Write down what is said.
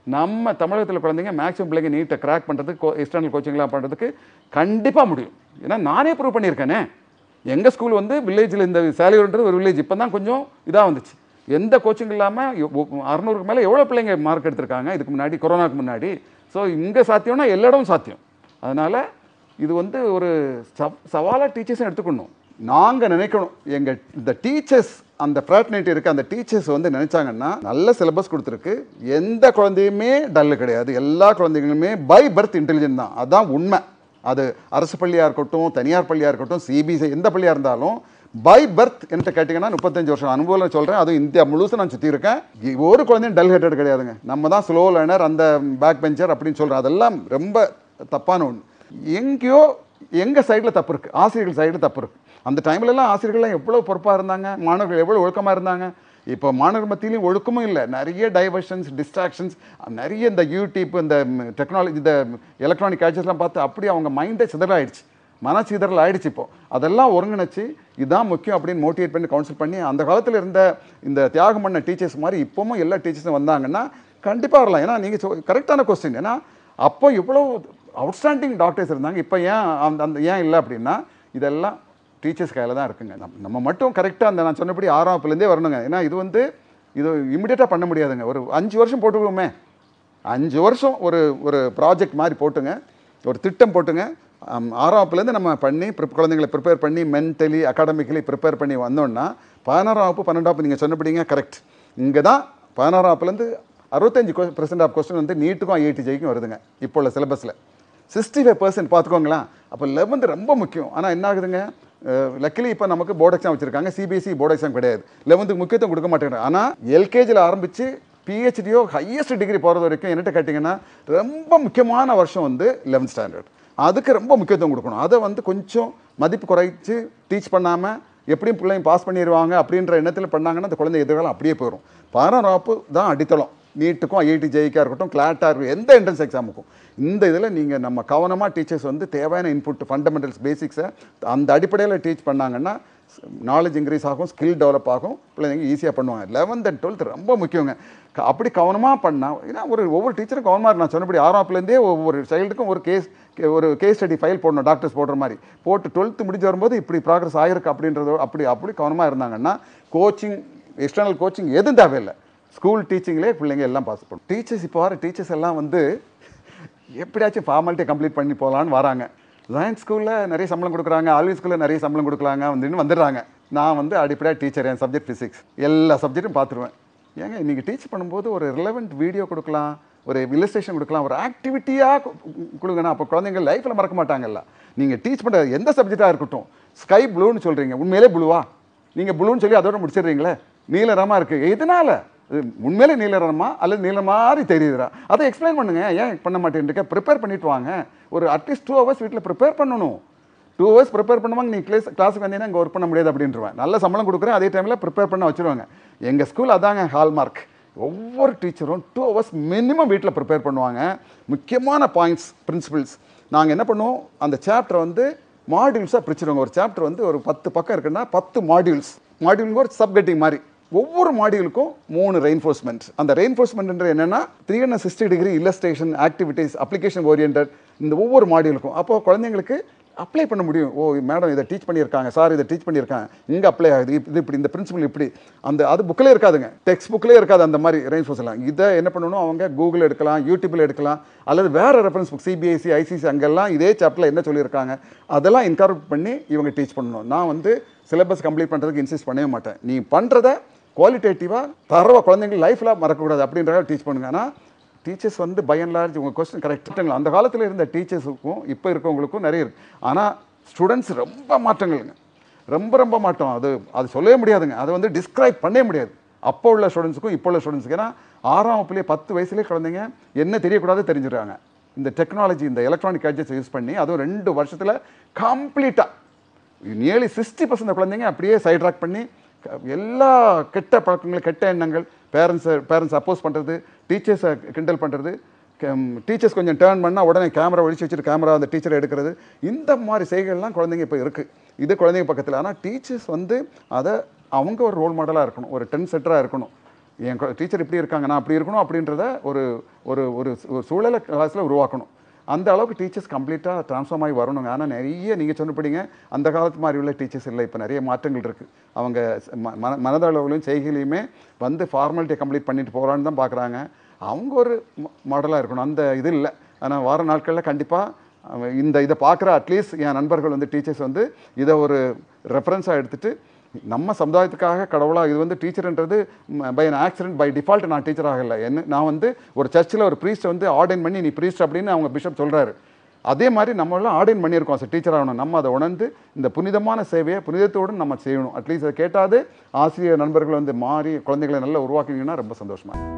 நம்ம தமிழகத்தில் குழந்தைங்க மேக்ஸிமம் பிள்ளைங்க நீட்டை கிராக் பண்ணுறதுக்கு எக்ஸ்டர்னல் கோச்சிங்லாம் பண்ணுறதுக்கு கண்டிப்பாக முடியும் ஏன்னா நானே ப்ரூவ் பண்ணியிருக்கேனே எங்கள் ஸ்கூல் வந்து வில்லேஜில் இந்த சேலையூர்ன்றது ஒரு வில்லேஜ் இப்போ தான் கொஞ்சம் இதாக வந்துச்சு எந்த கோச்சிங் இல்லாமல் அறநூறுக்கு மேலே எவ்வளோ பிள்ளைங்க மார்க் எடுத்திருக்காங்க இதுக்கு முன்னாடி கொரோனாக்கு முன்னாடி ஸோ இங்கே சாத்தியம்னா எல்லா இடமும் சாத்தியம் அதனால் இது வந்து ஒரு சவ் சவாலாக டீச்சர்ஸும் எடுத்துக்கணும் நாங்கள் நினைக்கணும் எங்கள் இந்த டீச்சர்ஸ் அந்த ஃப்ராட்னிட்டி இருக்குது அந்த டீச்சர்ஸ் வந்து நினைச்சாங்கன்னா நல்ல சிலபஸ் கொடுத்துருக்கு எந்த குழந்தையுமே டல்லு கிடையாது எல்லா குழந்தைங்களுமே பை பர்த் இன்டெலிஜென்ட் தான் அதுதான் உண்மை அது அரசு பள்ளியாக இருக்கட்டும் தனியார் பள்ளியாக இருக்கட்டும் சிபிஎஸ்சி எந்த பள்ளியாக இருந்தாலும் பை பர்த் என்கிட்ட கேட்டிங்கன்னா முப்பத்தஞ்சு வருஷம் அனுபவம் சொல்கிறேன் அதுவும் இந்தியா முழுசும் நான் சுற்றி இருக்கேன் இ- ஒரு குழந்தையும் டல் ஹெட்டட் கிடையாதுங்க நம்ம தான் ஸ்லோ லேர்னர் அந்த பேக் பெஞ்சர் அப்படின்னு சொல்கிறோம் அதெல்லாம் ரொம்ப தப்பான ஒன்று எங்கேயோ எங்கள் சைடில் தப்பு இருக்குது ஆசிரியர்கள் சைடில் தப்பு இருக்குது அந்த டைம்லலாம் ஆசிரியர்கள்லாம் எவ்வளோ பொறுப்பாக இருந்தாங்க மாணவர்கள் எவ்வளோ ஒழுக்கமாக இருந்தாங்க இப்போ மாணவர் மத்தியிலையும் ஒழுக்கமும் இல்லை நிறைய டைவர்ஷன்ஸ் டிஸ்ட்ராக்ஷன்ஸ் நிறைய இந்த யூடியூப் இந்த டெக்னாலஜி இந்த எலக்ட்ரானிக் கேட்சஸ்லாம் பார்த்து அப்படியே அவங்க மைண்டே சிதறாயிடுச்சு மன சிதறல் ஆயிடுச்சு இப்போ அதெல்லாம் ஒருங்கிணைச்சு இதுதான் முக்கியம் அப்படின்னு மோட்டிவேட் பண்ணி கவுன்சில் பண்ணி அந்த காலத்தில் இருந்த இந்த தியாகம் பண்ண டீச்சர்ஸ் மாதிரி இப்போவும் எல்லா டீச்சர்ஸும் வந்தாங்கன்னா கண்டிப்பாக வரலாம் ஏன்னா நீங்கள் கரெக்டான கொஸ்டின் ஏன்னா அப்போ இவ்வளோ அவுட்ஸ்டாண்டிங் டாக்டர்ஸ் இருந்தாங்க இப்போ ஏன் அந்த அந்த ஏன் இல்லை அப்படின்னா இதெல்லாம் டீச்சர்ஸ் கையில் தான் இருக்குங்க நம்ம நம்ம மட்டும் கரெக்டாக அந்த நான் சொன்னபடி ஆறாம் வகுப்புலேருந்தே வரணுங்க ஏன்னா இது வந்து இது இமிடியேட்டாக பண்ண முடியாதுங்க ஒரு அஞ்சு வருஷம் போட்டுக்குவோமே அஞ்சு வருஷம் ஒரு ஒரு ப்ராஜெக்ட் மாதிரி போட்டுங்க ஒரு திட்டம் போட்டுங்க ஆம், ஆறாம் வகுப்புலேருந்து நம்ம பண்ணி prep- குழந்தைங்களை ப்ரிப்பேர் பண்ணி மென்டலி அகாடமிக்கலி ப்ரிப்பேர் பண்ணி வந்தோம்னா பதினாறாம் வகுப்பு பன்னெண்டாம் வகுப்பு நீங்கள் சொன்னபடிங்க கரெக்ட் இங்கே தான் பதினாறாம் வகுப்புலேருந்து அறுபத்தஞ்சு பர்சன்ட் ஆஃப் கொஸ்டின் வந்து நீட்டுக்கும் ஐஐடி ஜெய்க்கும் வருதுங்க இப்போ உள்ள சிலபஸில் சிக்ஸ்டி ஃபைவ் பர்சன்ட் பார்த்துக்கோங்களேன் அப்போ லெவன்த் ரொம்ப முக்கியம் ஆனால் என்ன ஆகுதுங்க லக்கிலி இப்போ நமக்கு போர்டு எக்ஸாம் வச்சுருக்காங்க சிபிஎஸ்சி போர்டு எக்ஸாம் கிடையாது லெவன்த்துக்கு முக்கியத்துவம் கொடுக்க மாட்டேங்கிறாங்க ஆனால் எல்கேஜியில் ஆரம்பித்து பிஹெச்டியோ ஹையஸ்ட் டிகிரி போகிறது வரைக்கும் என்னட்ட கேட்டிங்கன்னா ரொம்ப முக்கியமான வருஷம் வந்து லெவன்த் ஸ்டாண்டர்ட் அதுக்கு ரொம்ப முக்கியத்துவம் கொடுக்கணும் அதை வந்து கொஞ்சம் மதிப்பு குறைச்சு டீச் பண்ணாமல் எப்படியும் பிள்ளைங்க பாஸ் பண்ணிடுவாங்க அப்படின்ற எண்ணத்தில் பண்ணாங்கன்னா அந்த குழந்தை எதிர்காலம் அப்படியே போயிடும் பதினாறு வகுப்பு தான் அடித்தளம் நீட்டுக்கும் ஐஐடி ஜெயிக்காக இருக்கட்டும் கிளாட்டாக இருக்கட்டும் எந்த என்ட்ரன்ஸ் எக்ஸாமுக்கும் இந்த இதில் நீங்கள் நம்ம கவனமாக டீச்சர்ஸ் வந்து தேவையான இன்புட் ஃபண்டமெண்டல்ஸ் பேசிக்ஸை அந்த அடிப்படையில் டீச் பண்ணாங்கன்னா நாலேஜ் இன்க்ரீஸ் ஆகும் ஸ்கில் டெவலப் ஆகும் பிள்ளைங்க ஈஸியாக பண்ணுவாங்க லெவன்த் அண்ட் டுவெல்த் ரொம்ப முக்கியங்க க- அப்படி கவனமாக பண்ணால் ஏன்னா ஒரு ஒவ்வொரு டீச்சரும் கவனமாக இருக்கு. நான் சொன்னபடி ஆறாப்புலேருந்தே ஒவ்வொரு சைல்டுக்கும் ஒரு கேஸ் ஒரு கேஸ் ஸ்டடி ஃபைல் போடணும் டாக்டர்ஸ் போடுற மாதிரி போட்டு டுவெல்த்து முடிஞ்சு வரும்போது இப்படி ப்ராக்ரஸ் ஆகிருக்கு அப்படின்றது அப்படி அப்படி கவனமாக இருந்தாங்கன்னா கோச்சிங் எக்ஸ்டர்னல் கோச்சிங் எதுவும் தேவையில்லை ஸ்கூல் டீச்சிங்லேயே பிள்ளைங்க எல்லாம் பாஸ் பண்ணும் டீச்சர்ஸ் இப்போ வர டீச்சர்ஸ் எல்லாம் வந்து எப்படியாச்சும் ஃபார்மாலிட்டி கம்ப்ளீட் பண்ணி போகலான்னு வராங்க ஜாயின்ட் ஸ்கூலில் நிறைய சம்பளம் கொடுக்குறாங்க ஆல்வி ஸ்கூலில் நிறைய சம்பளம் கொடுக்கலாங்க வந்துன்னு வந்துடுறாங்க நான் வந்து அடிப்படையாக டீச்சர் என் சப்ஜெக்ட் ஃபிசிக்ஸ் எல்லா சப்ஜெக்ட்டும் பார்த்துருவேன் ஏங்க நீங்கள் டீச் பண்ணும்போது ஒரு ரிலவெண்ட் வீடியோ கொடுக்கலாம் ஒரு இல்லஸ்ட்ரேஷன் கொடுக்கலாம் ஒரு ஆக்டிவிட்டியாக கொடுங்கண்ணா அப்போ குழந்தைங்க லைஃப்பில் மறக்க மாட்டாங்கல்ல நீங்கள் டீச் பண்ணுற எந்த சப்ஜெக்டாக இருக்கட்டும் ஸ்கை ப்ளூன்னு சொல்கிறீங்க உண்மையிலே ப்ளூவா நீங்கள் ப்ளூன்னு சொல்லி அதோட முடிச்சிடுறீங்களே நீலரமாக இருக்குது எதனால இது உண்மையிலே நீலரமா அல்லது நீல மாதிரி தெரியுதுடா அதை எக்ஸ்பிளைன் பண்ணுங்க ஏன் பண்ண மாட்டேன்ருக்க ப்ரிப்பேர் பண்ணிட்டு வாங்க ஒரு அட்லீஸ்ட் டூ ஹவர்ஸ் வீட்டில் ப்ரிப்பேர் பண்ணணும் டூ ஹவர்ஸ் ப்ரிப்பேர் பண்ணுவாங்க நீ கிளாஸ் கிளாஸுக்கு வந்தீங்கன்னா இங்கே ஒர்க் பண்ண முடியாது அப்படின்றவேன் நல்ல சம்பளம் கொடுக்குறேன் அதே டைமில் ப்ரிப்பேர் பண்ண வச்சுருவாங்க எங்கள் ஸ்கூல் அதாங்க ஹால்மார்க் ஒவ்வொரு டீச்சரும் டூ ஹவர்ஸ் மினிமம் வீட்டில் ப்ரிப்பேர் பண்ணுவாங்க முக்கியமான பாயிண்ட்ஸ் பிரின்சிபிள்ஸ் நாங்கள் என்ன பண்ணுவோம் அந்த சாப்டர் வந்து மாடியூல்ஸாக பிரிச்சிருவாங்க ஒரு சாப்டர் வந்து ஒரு பத்து பக்கம் இருக்குன்னா பத்து மாடியூல்ஸ் மாடியூலுக்கு ஒரு சப்கெட்டிங் மாதிரி ஒவ்வொரு மாடியூலுக்கும் மூணு ரெயின்ஃபோர்ஸ்மெண்ட் அந்த ரெயின்ஃபோர்ஸ்மெண்ட் என்னன்னா three hundred sixty degree illustration activities application oriented இந்த ஒவ்வொரு மாடியூலுக்கும் அப்போ குழந்தைங்களுக்கு அப்ளை பண்ண முடியும் ஓ மேடம் இதை டீச் பண்ணியிருக்காங்க சார் இதை டீச் பண்ணியிருக்காங்க இங்கே அப்ளை ஆகுது இப்~ இது இப்படி இந்த பிரின்சிபல் இப்படி அந்த அது புக்கிலே இருக்காதுங்க டெக்ஸ்ட் புக்கிலே இருக்காது அந்த மாதிரி ரெயின்ஃபோர்ஸ் எல்லாம் இதை என்ன பண்ணணும் அவங்க கூகுள் எடுக்கலாம் யூடியூப்பில் எடுக்கலாம் அல்லது வேற ரெஃபரன்ஸ் புக் சிபிஎஸ்சி ஐசிசி அங்கெல்லாம் இதே சாப்டரில் என்ன சொல்லியிருக்காங்க அதெல்லாம் இன்கார்பரேட் பண்ணி இவங்க டீச் பண்ணணும் நான் வந்து சிலபஸ் கம்ப்ளீட் பண்ணுறதுக்கு இன்சிஸ்ட் பண்ணவே மாட்டேன் நீ பண்ணுறத குவாலிட்டேட்டிவாக தரவா குழந்தைங்க லைஃப்பில் மறக்கக்கூடாது அப்படின்றத டீச் பண்ணுங்க ஆனால் டீச்சர்ஸ் வந்து பை அண்ட் லார்ஜ் உங்கள் கொஸ்டின் கரெக்டுங்களா அந்த காலத்தில் இருந்த டீச்சர்ஸுக்கும் இப்போ இருக்கவங்களுக்கும் நிறைய இருக்கு ஆனால் ஸ்டூடெண்ட்ஸ் ரொம்ப மாற்றங்கள்ங்க ரொம்ப ரொம்ப மாற்றம் அது அது சொல்லவே முடியாதுங்க அதை வந்து டிஸ்கிரைப் பண்ணவே முடியாது அப்போ உள்ள ஸ்டூடெண்ட்ஸுக்கும் இப்போ உள்ள ஸ்டூடெண்ட்ஸுக்கு ஏன்னா ஆறாம் வகுப்புலேயே பத்து வயசுலேயே குழந்தைங்க என்ன தெரியக்கூடாது தெரிஞ்சிடுறாங்க இந்த டெக்னாலஜி இந்த எலக்ட்ரானிக் கேட்ஜெட்ஸ் யூஸ் பண்ணி அதுவும் ரெண்டு வருஷத்தில் கம்ப்ளீட்டாக நியர்லி சிக்ஸ்டி பர்சன்ட் குழந்தைங்க அப்படியே சைட் ட்ராக் பண்ணி க- எல்லா கெட்ட பழக்கங்கள் கெட்ட எண்ணங்கள் பேரண்ட்ஸை பேரண்ட்ஸ் அப்போஸ் பண்ணுறது டீச்சர்ஸை கிண்டல் பண்ணுறது டீச்சர்ஸ் கொஞ்சம் டேர்ன் பண்ணால் உடனே கேமரா ஒழிச்சு வச்சுட்டு கேமரா அந்த டீச்சரை எடுக்கிறது இந்த மாதிரி செய்கைகள்லாம் குழந்தைங்க இப்போ இருக்குது இது குழந்தைங்க பக்கத்தில் ஆனால் டீச்சர்ஸ் வந்து அதை அவங்க ஒரு ரோல் மாடலாக இருக்கணும் ஒரு டென் செட்டராக இருக்கணும் என் டீச்சர் இப்படி இருக்காங்க நான் அப்படி இருக்கணும் அப்படின்றத ஒரு ஒரு ஒரு ஒரு சூழலை கிளாஸில் உருவாக்கணும் அந்த அளவுக்கு டீச்சர்ஸ் கம்ப்ளீட்டாக ட்ரான்ஸ்ஃபார்ம் ஆகி வரணுங்க ஆனால் நிறைய நீங்கள் சொன்னபடிங்க அந்த காலத்து மாதிரி உள்ள டீச்சர்ஸ் இல்லை இப்போ நிறைய மாற்றங்கள் இருக்குது அவங்க ம- மன மனதளவுலையும் செய்கையிலையுமே வந்து ஃபார்மாலிட்டியை கம்ப்ளீட் பண்ணிட்டு போகலான்னு தான் பார்க்குறாங்க அவங்க ஒரு மாடலாக இருக்கணும் அந்த இது இல்லை ஆனால் வார நாட்களில் கண்டிப்பாக இந்த இதை பார்க்குற அட்லீஸ்ட் என் நண்பர்கள் வந்து டீச்சர்ஸ் வந்து இதை ஒரு ரெஃபரன்ஸாக எடுத்துட்டு நம்ம சமுதாயத்துக்காக கடவுளாக இது வந்து டீச்சர்ன்றது by an accident by default நான் டீச்சர் ஆகலை என்ன நான் வந்து ஒரு சர்ச்சில் ஒரு ப்ரீஸ்ட் வந்து ஆர்டைன் பண்ணி நீ ப்ரீஸ்ட் அப்படின்னு அவங்க பிஷப் சொல்கிறாரு அதே மாதிரி நம்மளாம் ஆர்டைன் பண்ணியிருக்கோம் சார் டீச்சர் ஆகணும் நம்ம அதை உணர்ந்து இந்த புனிதமான சேவையை புனிதத்தோடு நம்ம செய்யணும் அட்லீஸ்ட் அதை கேட்டாது ஆசிரியர் நண்பர்கள் வந்து மாறி குழந்தைகளை நல்லா உருவாக்குவீங்கன்னா ரொம்ப சந்தோஷமா இருக்கும்.